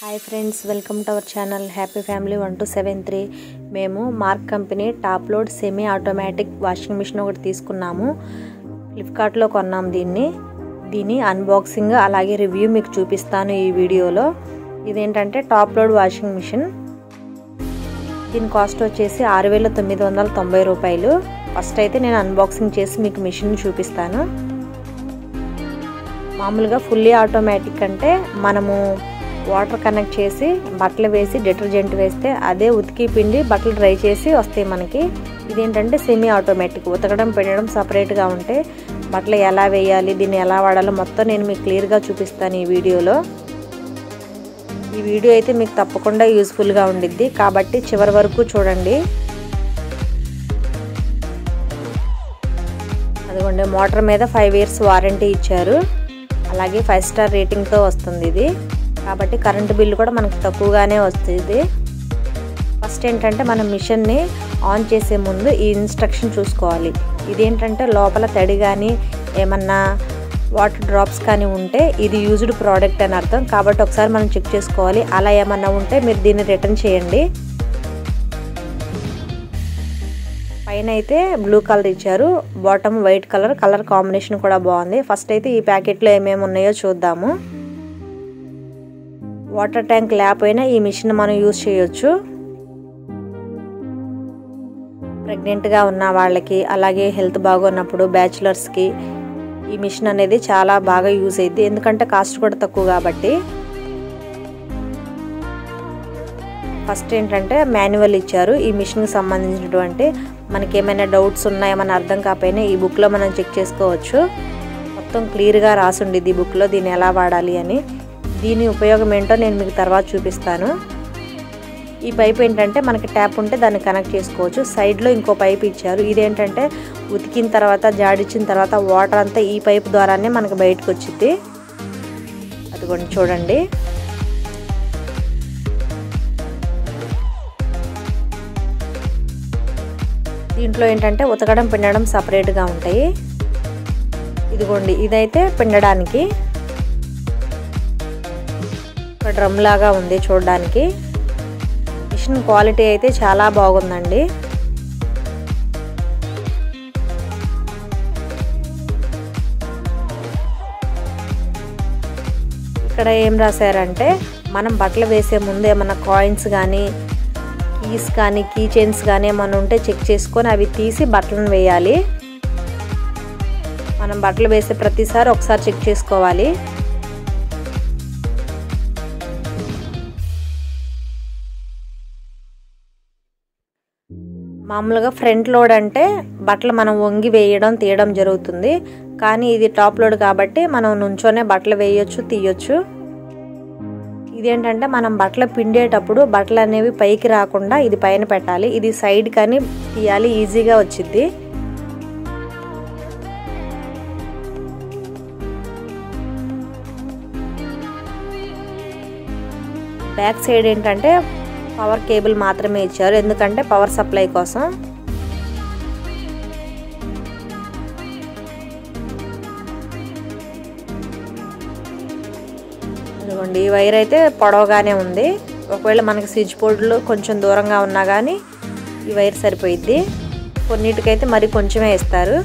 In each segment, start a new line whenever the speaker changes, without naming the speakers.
hi friends welcome to our channel happy family one two seven three మేము Marq company top load semi automatic washing machine ఒకటి తీసుకున్నాము ఫ్లిప్కార్ట్లో కొన్నాం దీన్ని దీని అన్బాక్సింగ్ అలాగే రివ్యూ మీకు చూపిస్తాను ఈ వీడియోలో ఇదేంటంటే టాప్ లోడ్ వాషింగ్ మిషన్ దీని కాస్ట్ వచ్చేసి ఆరు వేల తొమ్మిది వందల తొంభై రూపాయలు ఫస్ట్ అయితే నేను అన్బాక్సింగ్ చేసి మీకు మిషన్ చూపిస్తాను మామూలుగా ఫుల్లీ ఆటోమేటిక్ అంటే మనము వాటర్ కనెక్ట్ చేసి బట్టలు వేసి డిటర్జెంట్ వేస్తే అదే ఉతికి పిండి బట్టలు డ్రై చేసి వస్తాయి మనకి ఇదేంటంటే సెమీ ఆటోమేటిక్ ఉతకడం పిండడం సపరేట్గా ఉంటే బట్టలు ఎలా వేయాలి దీన్ని ఎలా వాడాలో మొత్తం నేను మీకు క్లియర్గా చూపిస్తాను ఈ వీడియోలో ఈ వీడియో అయితే మీకు తప్పకుండా యూస్ఫుల్గా ఉండిద్ది కాబట్టి చివరి వరకు చూడండి అదిగోండి మోటార్ మీద ఫైవ్ ఇయర్స్ వారంటీ ఇచ్చారు అలాగే ఫైవ్ స్టార్ రేటింగ్తో వస్తుంది ఇది కాబట్టి కరెంటు బిల్లు కూడా మనకు తక్కువగానే వస్తుంది ఫస్ట్ ఏంటంటే మనం మిషన్ని ఆన్ చేసే ముందు ఈ ఇన్స్ట్రక్షన్ చూసుకోవాలి ఇదేంటంటే లోపల తడి కానీ ఏమన్నా వాటర్ డ్రాప్స్ కానీ ఉంటే ఇది యూజ్డ్ ప్రోడక్ట్ అని అర్థం కాబట్టి ఒకసారి మనం చెక్ చేసుకోవాలి అలా ఏమన్నా ఉంటే మీరు దీన్ని రిటర్న్ చేయండి పైన అయితే బ్లూ కలర్ ఇచ్చారు bottom white colour colour combination కూడా బాగుంది ఫస్ట్ అయితే ఈ ప్యాకెట్లో ఏమేమి ఉన్నాయో చూద్దాము వాటర్ ట్యాంక్ లేకపోయినా ఈ మిషన్ మనం యూజ్ చేయొచ్చు ప్రెగ్నెంట్గా ఉన్న వాళ్ళకి అలాగే హెల్త్ బాగున్నప్పుడు బ్యాచులర్స్కి ఈ మిషన్ అనేది చాలా బాగా యూజ్ అయ్యింది ఎందుకంటే కాస్ట్ కూడా తక్కువ కాబట్టి ఫస్ట్ ఏంటంటే మాన్యువల్ ఇచ్చారు ఈ మిషన్కి సంబంధించినటువంటి మనకి ఏమైనా డౌట్స్ ఉన్నా ఏమైనా అర్థం కాకపోయినా ఈ బుక్లో మనం చెక్ చేసుకోవచ్చు మొత్తం క్లియర్గా రాసుండి ఈ బుక్లో దీన్ని ఎలా వాడాలి అని దీని ఉపయోగం ఏంటో నేను మీకు తర్వాత చూపిస్తాను ఈ పైప్ ఏంటంటే మనకి ట్యాప్ ఉంటే దాన్ని కనెక్ట్ చేసుకోవచ్చు సైడ్లో ఇంకో పైప్ ఇచ్చారు ఇదేంటంటే ఉతికిన తర్వాత జాడిచ్చిన తర్వాత వాటర్ అంతా ఈ పైప్ ద్వారానే మనకి బయటకు వచ్చింది అదిగోండి చూడండి దీంట్లో ఏంటంటే ఉతకడం పిండడం సపరేట్గా ఉంటాయి ఇదిగోండి ఇదైతే పిండడానికి ఒక డ్రమ్ లాగా ఉంది చూడడానికి మిషన్ క్వాలిటీ అయితే చాలా బాగుందండి ఇక్కడ ఏం రాశారంటే మనం బట్టలు వేసే ముందు ఏమన్నా కాయిన్స్ కానీ కీస్ కానీ కీ చైన్స్ కానీ ఏమైనా ఉంటే చెక్ చేసుకొని అవి తీసి బట్టలను వేయాలి మనం బట్టలు వేసే ప్రతిసారి ఒకసారి చెక్ చేసుకోవాలి మామూలుగా ఫ్రంట్ లోడ్ అంటే బట్టలు మనం వంగి వేయడం తీయడం జరుగుతుంది కానీ ఇది టాప్ లోడ్ కాబట్టి మనం నుంచోనే బట్టలు వేయొచ్చు తీయొచ్చు ఇదేంటంటే మనం బట్టలు పిండేటప్పుడు బట్టలు అనేవి పైకి రాకుండా ఇది పైన పెట్టాలి ఇది సైడ్ కానీ తీయాలి ఈజీగా వచ్చింది బ్యాక్ సైడ్ ఏంటంటే పవర్ కేబుల్ మాత్రమే ఇచ్చారు ఎందుకంటే పవర్ సప్లై కోసం ఇదిగోండి ఈ వైర్ అయితే పొడవగానే ఉంది ఒకవేళ మనకి స్విచ్ బోర్డులు కొంచెం దూరంగా ఉన్నా కానీ ఈ వైర్ సరిపోయిద్ది కొన్నిటికైతే మరి కొంచెమే ఇస్తారు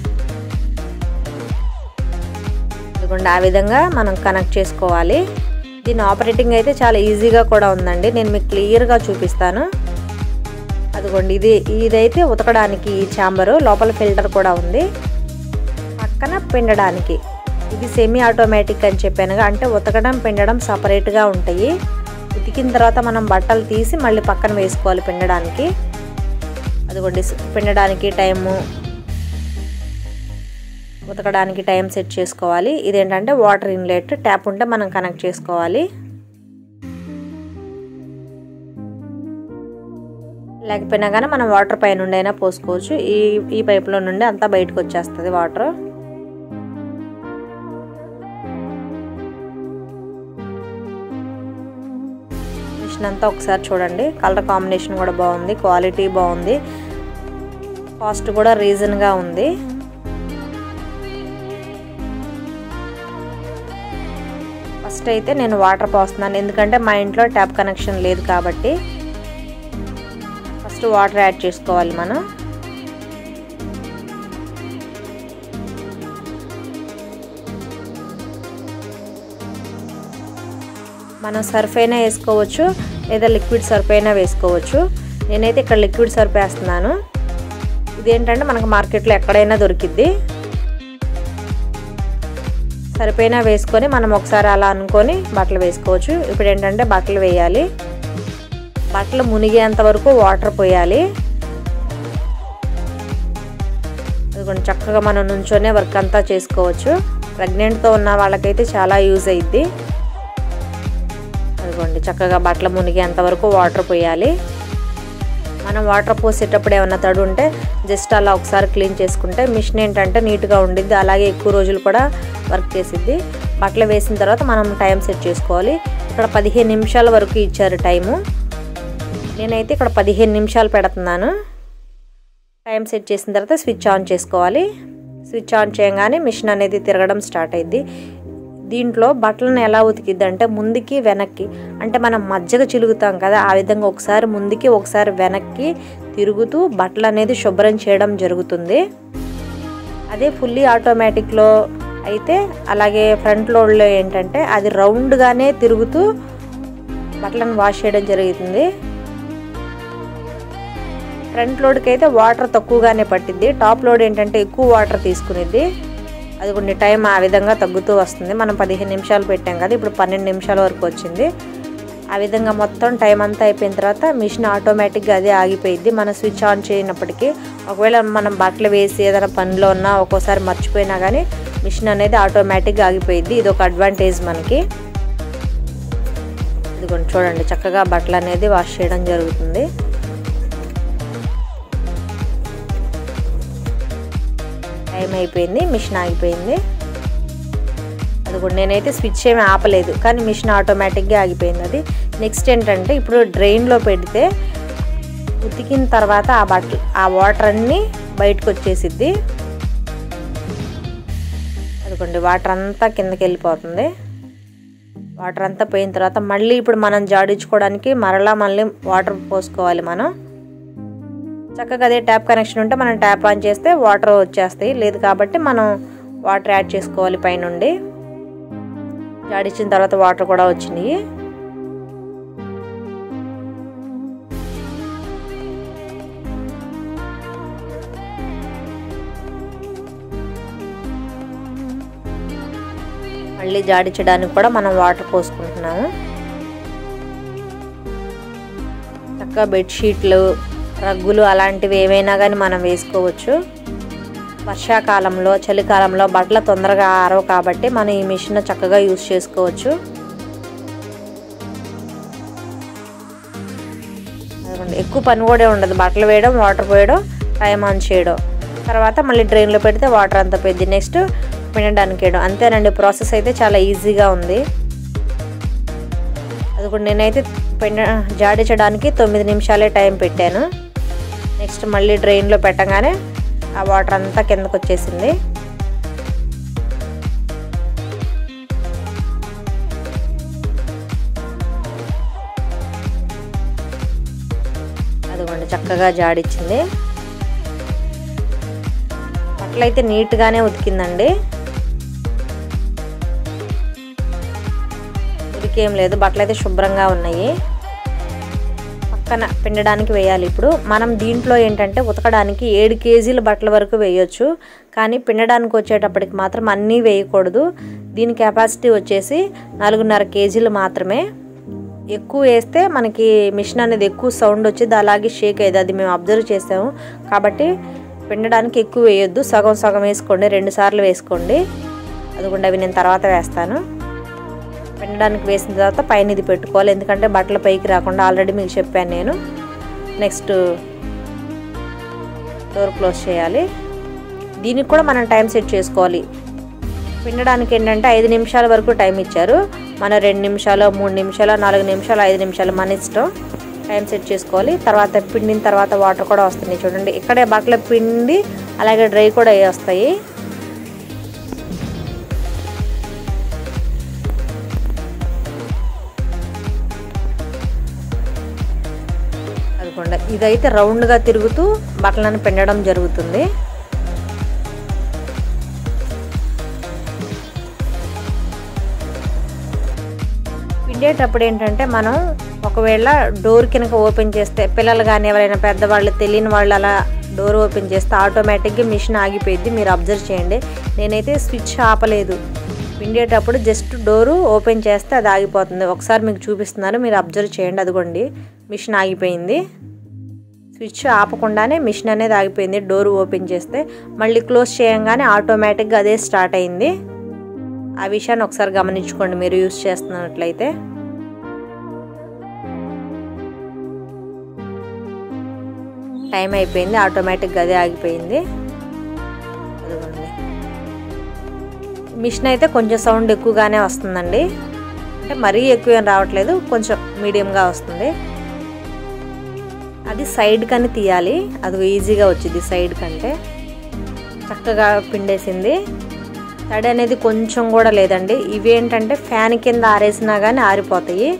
ఇదిగోండి ఆ విధంగా మనం కనెక్ట్ చేసుకోవాలి దీని ఆపరేటింగ్ అయితే చాలా ఈజీగా కూడా ఉందండి నేను మీకు క్లియర్గా చూపిస్తాను అదిగోండి ఇది ఇదైతే ఉతకడానికి ఈ ఛాంబరు లోపల ఫిల్టర్ కూడా ఉంది పక్కన పిండడానికి ఇది సెమీ ఆటోమేటిక్ అని చెప్పానుగా అంటే ఉతకడం పిండడం సపరేట్గా ఉంటాయి ఉతికిన తర్వాత మనం బట్టలు తీసి మళ్ళీ పక్కన వేసుకోవాలి పిండడానికి అదిగోండి పిండడానికి టైము ఉతకడానికి టైం సెట్ చేసుకోవాలి ఇదేంటంటే వాటర్ ఇన్లెట్ ట్యాప్ ఉంటే మనం కనెక్ట్ చేసుకోవాలి లేకపోయినా కానీ మనం వాటర్ పై నుండి అయినా పోసుకోవచ్చు ఈ ఈ పైపులో నుండి అంతా బయటకు వచ్చేస్తుంది వాటర్ మిషన్ అంతా ఒకసారి చూడండి కలర్ కాంబినేషన్ కూడా బాగుంది క్వాలిటీ బాగుంది కాస్ట్ కూడా రీజన్గా ఉంది ఫస్ట్ అయితే నేను వాటర్ పోస్తున్నాను ఎందుకంటే మా ఇంట్లో ట్యాప్ కనెక్షన్ లేదు కాబట్టి ఫస్ట్ వాటర్ యాడ్ చేసుకోవాలి మనం మనం సర్ఫ్ అయినా వేసుకోవచ్చు లేదా లిక్విడ్ సర్ఫ్ అయినా వేసుకోవచ్చు నేనైతే ఇక్కడ లిక్విడ్ సర్ఫ్ వేస్తున్నాను ఇదేంటంటే మనకు మార్కెట్లో ఎక్కడైనా దొరికిద్ది సరిపోయినా వేసుకొని మనం ఒకసారి అలా అనుకొని బట్టలు వేసుకోవచ్చు ఇప్పుడు ఏంటంటే బట్టలు వేయాలి బట్టలు మునిగేంత వరకు వాటర్ పోయాలి అదిగోండి చక్కగా మనం నుంచొనే వర్క్ అంతా చేసుకోవచ్చు ప్రెగ్నెంట్తో ఉన్న వాళ్ళకైతే చాలా యూజ్ అయ్యిద్ది అదిగోండి చక్కగా బట్టలు మునిగేంత వరకు వాటర్ పోయాలి మనం వాటర్ పోసేటప్పుడు ఏమన్నా తడి ఉంటే జస్ట్ అలా ఒకసారి క్లీన్ చేసుకుంటే మిషన్ ఏంటంటే నీట్గా ఉండిద్ది అలాగే ఎక్కువ రోజులు కూడా వర్క్ చేసిద్ది బట్టలు వేసిన తర్వాత మనం టైం సెట్ చేసుకోవాలి ఇక్కడ పదిహేను నిమిషాల వరకు ఇచ్చారు టైము నేనైతే ఇక్కడ పదిహేను నిమిషాలు పెడుతున్నాను టైం సెట్ చేసిన తర్వాత స్విచ్ ఆన్ చేసుకోవాలి స్విచ్ ఆన్ చేయగానే మిషన్ అనేది తిరగడం స్టార్ట్ అయింది దీంట్లో బట్టలను ఎలా ఉతికిద్ది అంటే ముందుకి వెనక్కి అంటే మనం మజ్జగ చిలుగుతాం కదా ఆ విధంగా ఒకసారి ముందుకి ఒకసారి వెనక్కి తిరుగుతూ బట్టలు అనేది శుభ్రం చేయడం జరుగుతుంది అదే ఫుల్లీ ఆటోమేటిక్లో అయితే అలాగే ఫ్రంట్ లోడ్లో ఏంటంటే అది రౌండ్గానే తిరుగుతూ బట్టలను వాష్ చేయడం జరుగుతుంది ఫ్రంట్ లోడ్కి అయితే వాటర్ తక్కువగానే పట్టిద్ది టాప్ లోడ్ ఏంటంటే ఎక్కువ వాటర్ తీసుకునేది అది కొన్ని టైం ఆ విధంగా తగ్గుతూ వస్తుంది మనం పదిహేను నిమిషాలు పెట్టాం కదా ఇప్పుడు పన్నెండు నిమిషాల వరకు వచ్చింది ఆ విధంగా మొత్తం టైం అంతా అయిపోయిన తర్వాత మిషన్ ఆటోమేటిక్గా అదే ఆగిపోయింది మనం స్విచ్ ఆన్ చేయనప్పటికీ ఒకవేళ మనం బట్టలు వేసి ఏదైనా పనిలో ఉన్నా ఒక్కోసారి మర్చిపోయినా కానీ మిషన్ అనేది ఆటోమేటిక్గా ఆగిపోయింది ఇది ఒక అడ్వాంటేజ్ మనకి ఇదిగోండి చూడండి చక్కగా బట్టలు అనేది వాష్ చేయడం జరుగుతుంది టైం అయిపోయింది మిషన్ ఆగిపోయింది అది కూడా నేనైతే స్విచ్ ఏమి ఆపలేదు కానీ మిషన్ ఆటోమేటిక్గా ఆగిపోయింది అది నెక్స్ట్ ఏంటంటే ఇప్పుడు డ్రైన్లో పెడితే ఉతికిన తర్వాత ఆ బట్టలు ఆ వాటర్ అన్నీ బయటకు వచ్చేసిద్ది అదిగోండి వాటర్ అంతా కిందకి వెళ్ళిపోతుంది వాటర్ అంతా పోయిన తర్వాత మళ్ళీ ఇప్పుడు మనం జాడించుకోవడానికి మరలా మళ్ళీ వాటర్ పోసుకోవాలి మనం చక్కగా అదే ట్యాప్ కనెక్షన్ ఉంటే మనం ట్యాప్ ఆన్ చేస్తే వాటర్ వచ్చేస్తాయి లేదు కాబట్టి మనం వాటర్ యాడ్ చేసుకోవాలి పైనుండి జాడించిన తర్వాత వాటర్ కూడా వచ్చినాయి మళ్ళీ జాడించడానికి కూడా మనం వాటర్ పోసుకుంటున్నాము చక్కగా బెడ్షీట్లు రగ్గులు అలాంటివి ఏవైనా కానీ మనం వేసుకోవచ్చు వర్షాకాలంలో చలికాలంలో బట్టలు తొందరగా ఆరవు కాబట్టి మనం ఈ మిషన్ చక్కగా యూస్ చేసుకోవచ్చు ఎక్కువ పని కూడా ఉండదు బట్టలు వేయడం వాటర్ పోయడం టైం ఆన్ చేయడం తర్వాత మళ్ళీ డ్రైన్లో పెడితే వాటర్ అంతా పోయింది నెక్స్ట్ పిండడానికి వేయడం అంతేనండి ప్రాసెస్ అయితే చాలా ఈజీగా ఉంది అది కూడా నేనైతే పిండ జాడించడానికి తొమ్మిది నిమిషాలే టైం పెట్టాను నెక్స్ట్ మళ్ళీ డ్రైన్లో పెట్టగానే ఆ వాటర్ అంతా కిందకు వచ్చేసింది అదిగోండి చక్కగా జాడిచ్చింది బట్టలు అయితే నీట్గానే ఉతికిందండి ఉతికేం లేదు బట్టలు అయితే శుభ్రంగా ఉన్నాయి పక్కన పిండడానికి వేయాలి ఇప్పుడు మనం దీంట్లో ఏంటంటే ఉతకడానికి ఏడు కేజీల బట్టల వరకు వేయొచ్చు కానీ పిండడానికి వచ్చేటప్పటికి మాత్రం అన్నీ వేయకూడదు దీని కెపాసిటీ వచ్చేసి నాలుగున్నర కేజీలు మాత్రమే ఎక్కువ వేస్తే మనకి మిషన్ అనేది ఎక్కువ సౌండ్ వచ్చేది అలాగే షేక్ అయ్యేది అది మేము అబ్జర్వ్ చేసాము కాబట్టి పిండడానికి ఎక్కువ వేయొద్దు సగం సగం వేసుకోండి రెండు సార్లు వేసుకోండి అదిగుండా అవి నేను తర్వాత వేస్తాను పిండడానికి వేసిన తర్వాత పైన ఇది పెట్టుకోవాలి ఎందుకంటే బట్టలు పైకి రాకుండా ఆల్రెడీ మీకు చెప్పాను నేను నెక్స్ట్ డోర్ క్లోజ్ చేయాలి దీనికి కూడా మనం టైం సెట్ చేసుకోవాలి పిండడానికి ఏంటంటే ఐదు నిమిషాల వరకు టైం ఇచ్చారు మన రెండు నిమిషాలు మూడు నిమిషాలు నాలుగు నిమిషాలు ఐదు నిమిషాలు మన ఇష్టం టైం సెట్ చేసుకోవాలి తర్వాత పిండిన తర్వాత వాటర్ కూడా వస్తుంది చూడండి ఇక్కడే బట్టలు పిండి అలాగే డ్రై కూడా వస్తాయి అదిగోండి ఇదైతే రౌండ్గా తిరుగుతూ బట్టలను పిండడం జరుగుతుంది పిండేటప్పుడు ఏంటంటే మనం ఒకవేళ డోర్ కింద ఓపెన్ చేస్తే పిల్లలు కానీ ఎవరైనా పెద్దవాళ్ళు తెలియని వాళ్ళు అలా డోర్ ఓపెన్ చేస్తే ఆటోమేటిక్గా మిషన్ ఆగిపోయింది మీరు అబ్జర్వ్ చేయండి నేనైతే స్విచ్ ఆపలేదు పిండేటప్పుడు జస్ట్ డోరు ఓపెన్ చేస్తే అది ఆగిపోతుంది ఒకసారి మీకు చూపిస్తున్నాను మీరు అబ్జర్వ్ చేయండి అదిగోండి మిషన్ ఆగిపోయింది స్విచ్ ఆపకుండానే మిషన్ అనేది ఆగిపోయింది డోర్ ఓపెన్ చేస్తే మళ్ళీ క్లోజ్ చేయంగానే ఆటోమేటిక్గా అదే స్టార్ట్ అయింది ఆ విషయాన్ని ఒకసారి గమనించుకోండి మీరు యూస్ చేస్తున్నట్లయితే టైం అయిపోయింది ఆటోమేటిక్గా అదే ఆగిపోయింది అదిగోండి మిషన్ అయితే కొంచెం సౌండ్ ఎక్కువగానే వస్తుందండి అంటే మరీ ఎక్కువ ఏం రావట్లేదు కొంచెం మీడియంగా వస్తుంది అది సైడ్ కని తీయాలి అది ఈజీగా వచ్చింది సైడ్ కంటే చక్కగా పిండేసింది తడి అనేది కొంచెం కూడా లేదండి ఇవి ఏంటంటే ఫ్యాన్ కింద ఆరేసినా కానీ ఆరిపోతాయి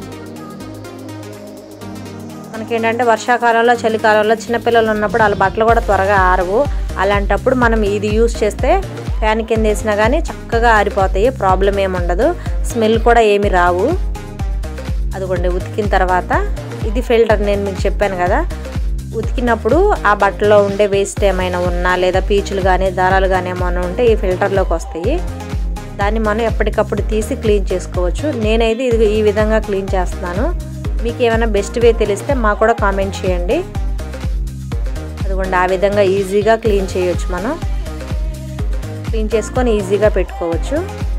మనకేంటంటే వర్షాకాలంలో చలికాలంలో చిన్నపిల్లలు ఉన్నప్పుడు వాళ్ళ బట్టలు కూడా త్వరగా ఆరవు అలాంటప్పుడు మనం ఇది యూస్ చేస్తే ఫ్యాన్ కింద వేసినా కానీ చక్కగా ఆరిపోతాయి ప్రాబ్లం ఏమి ఉండదు స్మెల్ కూడా ఏమి రావు అదిగోండి ఉతికిన తర్వాత ఇది ఫిల్టర్ నేను మీకు చెప్పాను కదా ఉతికినప్పుడు ఆ బట్టలో ఉండే వేస్ట్ ఏమైనా ఉన్నా లేదా పీచులు కానీ దారాలు కానీ ఏమైనా ఉంటే ఈ ఫిల్టర్లోకి వస్తాయి దాన్ని మనం ఎప్పటికప్పుడు తీసి క్లీన్ చేసుకోవచ్చు నేనైతే ఇది ఈ విధంగా క్లీన్ చేస్తున్నాను మీకు ఏమైనా బెస్ట్ వే తెలిస్తే మాకు కూడా కామెంట్ చేయండి అదిగోండి ఆ విధంగా ఈజీగా క్లీన్ చేయొచ్చు మనం క్లీన్ చేసుకొని ఈజీగా పెట్టుకోవచ్చు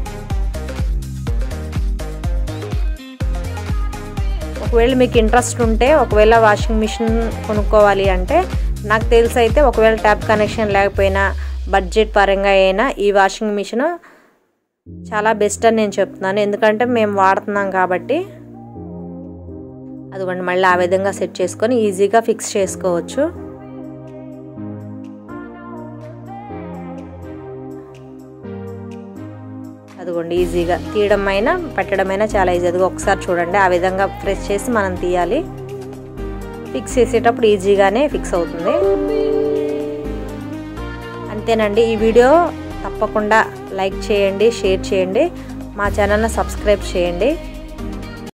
ఒకవేళ మీకు ఇంట్రెస్ట్ ఉంటే ఒకవేళ వాషింగ్ మిషన్ కొనుక్కోవాలి అంటే నాకు తెలిసి అయితే ఒకవేళ ట్యాప్ కనెక్షన్ లేకపోయినా బడ్జెట్ పరంగా అయినా ఈ వాషింగ్ మిషన్ చాలా బెస్ట్ అని నేను చెప్తున్నాను ఎందుకంటే మేము వాడుతున్నాం కాబట్టి అదిగోండి మళ్ళీ ఆ విధంగా సెట్ చేసుకొని ఈజీగా ఫిక్స్ చేసుకోవచ్చు అదిగోండి ఈజీగా తీయడం అయినా పెట్టడమైనా చాలా ఈజీ అదిగో ఒకసారి చూడండి ఆ విధంగా ప్రెస్ చేసి మనం తీయాలి ఫిక్స్ చేసేటప్పుడు ఈజీగానే ఫిక్స్ అవుతుంది అంతేనండి ఈ వీడియో తప్పకుండా లైక్ చేయండి షేర్ చేయండి మా ఛానల్ని సబ్స్క్రైబ్ చేయండి